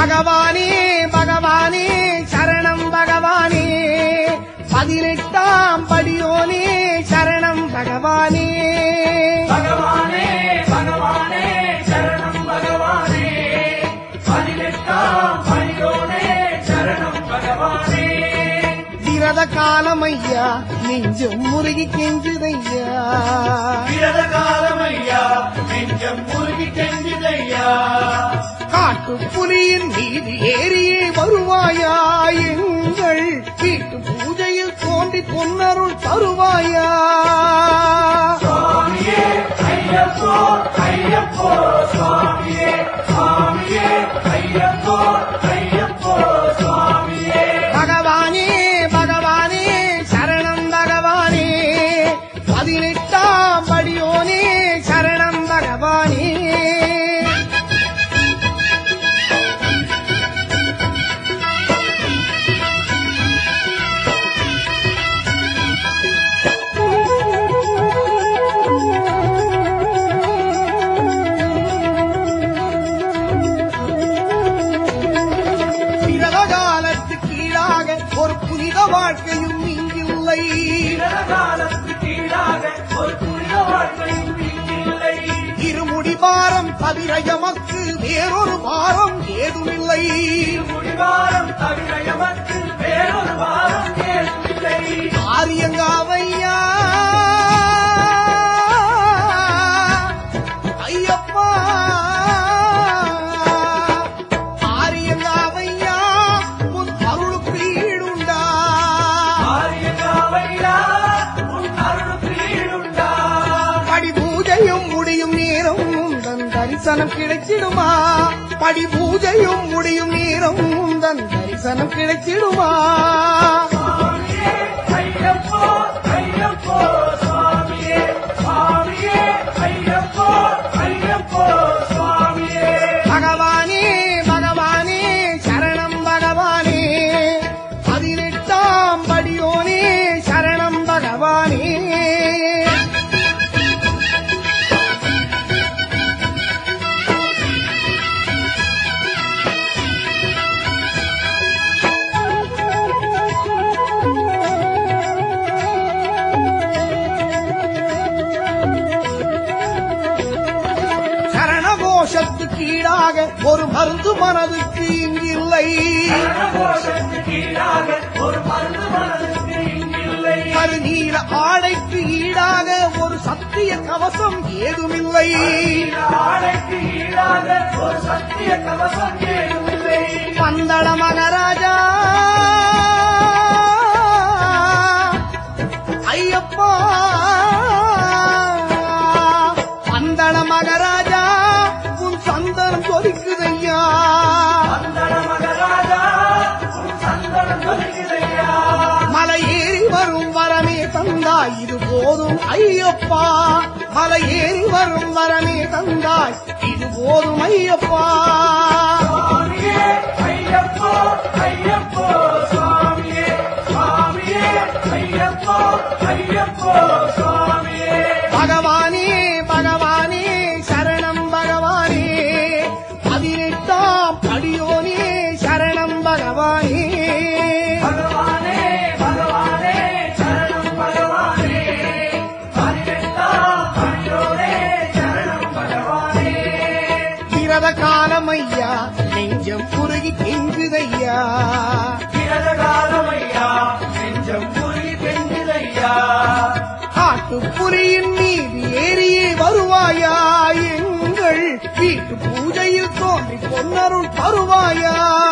பகவானே பகவானே சரணம் பகவானே பதினெட்டாம் படியோனே சரணம் பகவானே பகவானே பகவானே சரணம் பகவானே பதினெட்டாம் பணியோனே சரணம் பகவானே விரத காலமையா நெஞ்சம் முருகி கெஞ்சுதையா விரத காலமையா நெஞ்சம் முருகி கெஞ்சுதையா காட்டு புலியின் மீது ஏறியே வருவாயா எங்கள் வீட்டு பூஜையில் தோன்றி பொன்னருள் தருவாயா சுவாமியே ஐயப்போ ஐயப்போ சுவாமியே சுவாமியே ஐயப்போ ஐயப்போ சுவாமியே பகவானே பகவானே சரணம் பகவானே பதினெட்டாம் படியோனே சரணம் பகவானே பிறந்த காலத்துக்கு கீழாக ஒரு புனித வாழ்க்கையும் இங்கில்லை விரத காலத்துக்கு ஈடாக ஒரு புனித வாழ்க்கையும் இல்லை இருமுடி பாரம் தவிர எமக்கு வேறொரு பாரம் ஏதுமில்லை முடிவாரம் தவிர எமக்கு வேறொரு வாரம் கேள்வில்லை ஆரியங்காவையா ஐயப்பா ஆரியங்காவையா உன் அருளுக்கு ஈடுண்டா ஆரியகாவையா உன் அருளுக்கு ஈடுண்டா படி பூஜையும் முடியும் நேரம் உந்தன் தரிசனம் கிடைச்சிடுமா படி பூஜையும் முடியும் நேரம் உந்தன் தரிசனம் கிடைச்சிடுமா சுவாமியே ஐயப்போ ஐயப்போ சுவாமியே சுவாமியே ஐயப்போ ஐயப்போ சுவாமியே பகவானே பகவானே சரணம் பகவானே பதினெட்டாம் படியோனே சரணம் பகவானே சரணகோஷத்துக்கு ஈடாக ஒரு மருந்து மனதுக்கு இங்கில்லை சரணகோஷத்துக்கு ஈடாக ஒரு மருந்து மனதுக்கு இங்கில்லை கருநீல ஆடைக்கு ஈடாக ஒரு சத்திய கவசம் ஏதுமில்லை ஆடைக்கு ஈடாக ஒரு சத்திய கவசம் ஏதுமில்லை பந்தள மகராஜா ஐயப்பா பந்தள மகராஜா உன் சந்தனம் கொதிக்குதையா சந்தன மகராஜா உன் சந்தனம் கொதிக்குதையா மலை ஏறி வரும் வரமே தந்தாய் இது போதும் ஐயப்பா மலை ஏறி வரும் வரமே தந்தாய் இது போதும் ஐயப்பா சுவாமியே ஐயப்போ ஐயப்போ சுவாமியே சுவாமியே ஐயப்போ ஐயப்போ சுவாமியே பகவானே பகவானே சரணம் பகவானே பதினெட்டாம் படியோனே சரணம் பகவானே பகவானே பகவானே சரணம் பகவானே பதினெட்டாம் பணியோனே சரணம் பகவானே விரத காலமையா நெஞ்சம் குறுகி கெங்குதையா பிறந்த காலமையா நெஞ்சம் புரி பெண்ணிலையா காட்டு புலியின் மீது ஏறியே வருவாயா எங்கள் வீட்டு பூஜையில் தோன்றி பொன்னருள் தருவாயா